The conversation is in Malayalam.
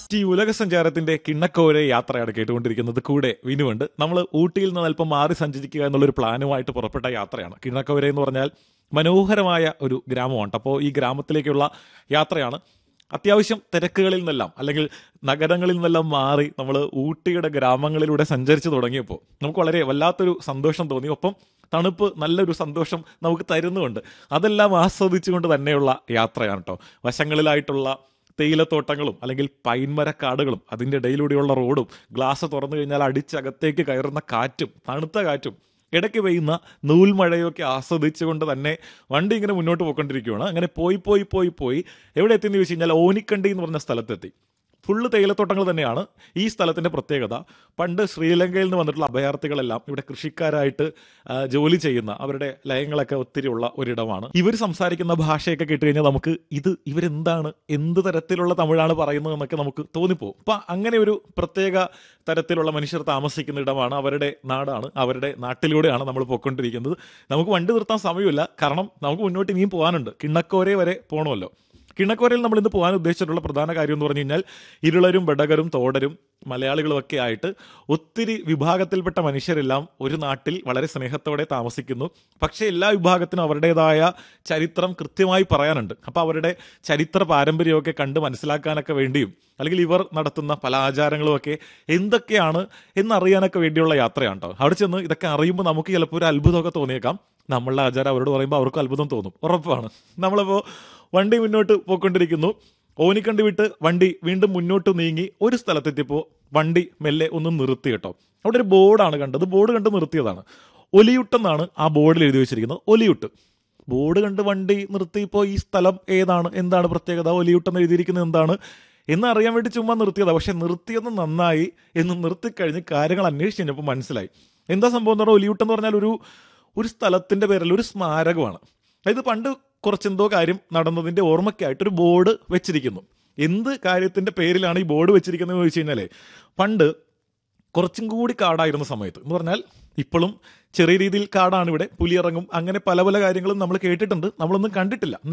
ഈ ഉലക സഞ്ചാരത്തിന്റെ കിണ്ണക്കോരെ യാത്രയാണ് കേട്ടുകൊണ്ടിരിക്കുന്നത് കൂടെ വിനുവുണ്ട് നമ്മൾ ഊട്ടിയിൽ നിന്ന് അല്പം മാറി സഞ്ചരിക്കുക എന്നുള്ളൊരു പ്ലാനുമായിട്ട് പുറപ്പെട്ട യാത്രയാണ് കിണ്ണക്കോര എന്ന് പറഞ്ഞാൽ മനോഹരമായ ഒരു ഗ്രാമമാണ് അപ്പോൾ ഈ ഗ്രാമത്തിലേക്കുള്ള യാത്രയാണ് അത്യാവശ്യം തിരക്കുകളിൽ നിന്നെല്ലാം അല്ലെങ്കിൽ നഗരങ്ങളിൽ നിന്നെല്ലാം മാറി നമ്മൾ ഊട്ടിയുടെ ഗ്രാമങ്ങളിലൂടെ സഞ്ചരിച്ചു തുടങ്ങിയപ്പോൾ നമുക്ക് വളരെ വല്ലാത്തൊരു സന്തോഷം തോന്നി ഒപ്പം തണുപ്പ് നല്ലൊരു സന്തോഷം നമുക്ക് തരുന്നുമുണ്ട് അതെല്ലാം ആസ്വദിച്ചുകൊണ്ട് തന്നെയുള്ള യാത്രയാണ് കേട്ടോ വശങ്ങളിലായിട്ടുള്ള തേയിലത്തോട്ടങ്ങളും അല്ലെങ്കിൽ പൈൻമരക്കാടുകളും അതിൻ്റെ ഇടയിലൂടെയുള്ള റോഡും ഗ്ലാസ് തുറന്നു കഴിഞ്ഞാൽ അടിച്ചകത്തേക്ക് കയറുന്ന കാറ്റും തണുത്ത കാറ്റും ഇടയ്ക്ക് പെയ്യുന്ന നൂൽമഴയൊക്കെ ആസ്വദിച്ചുകൊണ്ട് തന്നെ വണ്ടി ഇങ്ങനെ മുന്നോട്ട് പോയിക്കൊണ്ടിരിക്കുകയാണ് അങ്ങനെ പോയി പോയി പോയി പോയി എവിടെ എത്തിയെന്ന് ചോദിച്ചു കഴിഞ്ഞാൽ ഓനിക്കണ്ടി എന്ന് പറഞ്ഞ സ്ഥലത്തെത്തി ഫുള്ള് തേയിലത്തോട്ടങ്ങൾ തന്നെയാണ് ഈ സ്ഥലത്തിന്റെ പ്രത്യേകത പണ്ട് ശ്രീലങ്കയിൽ നിന്ന് വന്നിട്ടുള്ള അഭയാർത്ഥികളെല്ലാം ഇവിടെ കൃഷിക്കാരായിട്ട് ആ, ജോലി ചെയ്യുന്ന അവരുടെ ലയങ്ങളൊക്കെ ഒത്തിരി ഉള്ള ഒരിടമാണ് ഇവർ സംസാരിക്കുന്ന ഭാഷയൊക്കെ കേട്ട് കഴിഞ്ഞാൽ നമുക്ക് ഇത് ഇവരെന്താണ് എന്ത് തരത്തിലുള്ള തമിഴാണ് പറയുന്നത് എന്നൊക്കെ നമുക്ക് തോന്നിപ്പോകും അപ്പൊ അങ്ങനെ ഒരു പ്രത്യേക തരത്തിലുള്ള മനുഷ്യർ താമസിക്കുന്ന ഇടമാണ് അവരുടെ നാടാണ് അവരുടെ നാട്ടിലൂടെയാണ് നമ്മൾ പോയിക്കൊണ്ടിരിക്കുന്നത് നമുക്ക് വണ്ടി നിർത്താൻ സമയമില്ല കാരണം നമുക്ക് മുന്നോട്ട് ഇനിയും പോകാനുണ്ട് കിണ്ണക്കോരെ വരെ പോകണമല്ലോ കിണ്ണക്കോരയിൽ നമ്മൾ ഇന്ന് പോകാൻ ഉദ്ദേശിച്ചിട്ടുള്ള പ്രധാന കാര്യം എന്ന് പറഞ്ഞു കഴിഞ്ഞാൽ ഇരുളരും ബടകരും തോടരും മലയാളികളും ഒക്കെ ആയിട്ട് ഒത്തിരി വിഭാഗത്തിൽപ്പെട്ട മനുഷ്യരെല്ലാം ഒരു നാട്ടിൽ വളരെ സ്നേഹത്തോടെ താമസിക്കുന്നു പക്ഷേ എല്ലാ വിഭാഗത്തിനും അവരുടേതായ ചരിത്രം കൃത്യമായി പറയാനുണ്ട് അപ്പോൾ അവരുടെ ചരിത്ര പാരമ്പര്യമൊക്കെ കണ്ട് മനസ്സിലാക്കാനൊക്കെ വേണ്ടിയും അല്ലെങ്കിൽ ഇവർ നടത്തുന്ന പല ആചാരങ്ങളും ഒക്കെ എന്തൊക്കെയാണ് എന്നറിയാനൊക്കെ വേണ്ടിയുള്ള യാത്രയാണ് കേട്ടോ അവിടെ ചെന്ന് ഇതൊക്കെ അറിയുമ്പോൾ നമുക്ക് ചിലപ്പോൾ ഒരു അത്ഭുതമൊക്കെ തോന്നിയേക്കാം നമ്മളുടെ ആചാരം അവരോട് പറയുമ്പോൾ അവർക്കും അത്ഭുതം തോന്നും ഉറപ്പാണ് നമ്മളിപ്പോൾ വണ്ടി മുന്നോട്ട് പോയിക്കൊണ്ടിരിക്കുന്നു ഓനിക്കണ്ടി വിട്ട് വണ്ടി വീണ്ടും മുന്നോട്ട് നീങ്ങി ഒരു സ്ഥലത്തെത്തിയപ്പോൾ വണ്ടി മെല്ലെ ഒന്ന് നിർത്തി കേട്ടോ അവിടെ ഒരു ബോർഡാണ് കണ്ടത് ബോർഡ് കണ്ട് നിർത്തിയതാണ് ഒലിയുട്ടെന്നാണ് ആ ബോർഡിൽ എഴുതി വെച്ചിരിക്കുന്നത് ഒലിയുട്ട് ബോർഡ് കണ്ട് വണ്ടി നിർത്തിയപ്പോൾ ഈ സ്ഥലം ഏതാണ് എന്താണ് പ്രത്യേകത ഒലിയുട്ടെന്ന് എഴുതിയിരിക്കുന്നത് എന്താണ് എന്ന് അറിയാൻ വേണ്ടി ചുമ്മാ നിർത്തിയതാണ് പക്ഷെ നിർത്തിയത് നന്നായി എന്ന് നിർത്തിക്കഴിഞ്ഞ് കാര്യങ്ങൾ അന്വേഷിച്ച് കഴിഞ്ഞപ്പോൾ മനസ്സിലായി എന്താ സംഭവം എന്ന് പറഞ്ഞാൽ ഒലിയുട്ടെന്ന് പറഞ്ഞാൽ ഒരു ഒരു സ്ഥലത്തിന്റെ പേരല്ല ഒരു സ്മാരകമാണ് അതായത് പണ്ട് കുറച്ചെന്തോ കാര്യം നടന്നതിന്റെ ഓർമ്മയ്ക്കായിട്ട് ഒരു ബോർഡ് വെച്ചിരിക്കുന്നു എന്ത് കാര്യത്തിന്റെ പേരിലാണ് ഈ ബോർഡ് വെച്ചിരിക്കുന്നത് എന്ന് ചോദിച്ചു കഴിഞ്ഞാലേ പണ്ട് കുറച്ചും കൂടി കാടായിരുന്ന സമയത്ത് എന്ന് പറഞ്ഞാൽ ഇപ്പോഴും ചെറിയ രീതിയിൽ കാടാണ് ഇവിടെ പുലിയിറങ്ങും അങ്ങനെ പല പല കാര്യങ്ങളും നമ്മൾ കേട്ടിട്ടുണ്ട് നമ്മളൊന്നും കണ്ടിട്ടില്ല